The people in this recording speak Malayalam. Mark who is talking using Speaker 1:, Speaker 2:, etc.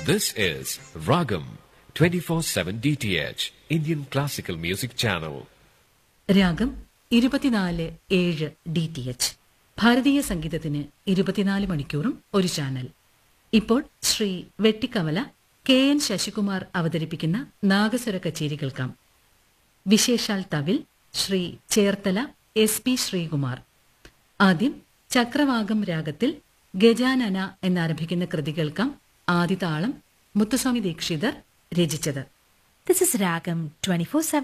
Speaker 1: This is Ragam 24/7 DTH Indian Classical Music Channel.
Speaker 2: രാഗം ഇരുപത്തിനാല് ഏഴ് ഡി ടി എച്ച് ഭാരതീയ സംഗീതത്തിന് ഇരുപത്തിനാല് മണിക്കൂറും ഒരു ചാനൽ ഇപ്പോൾ ശ്രീ വെട്ടിക്കമല കെ എൻ ശശികുമാർ അവതരിപ്പിക്കുന്ന നാഗസ്വര കച്ചേരി കേൾക്കാം വിശേഷാൽ തവിൽ ശ്രീ ചേർത്തല എസ് പി ശ്രീകുമാർ ആദ്യം ചക്രവാകം രാഗത്തിൽ ഗജാനന എന്നാരംഭിക്കുന്ന കൃതി കേൾക്കാം ആദിതാളം മുത്തുസ്വാമി ദീക്ഷിതർ രചിച്ചത്
Speaker 3: This is Ragam 24/7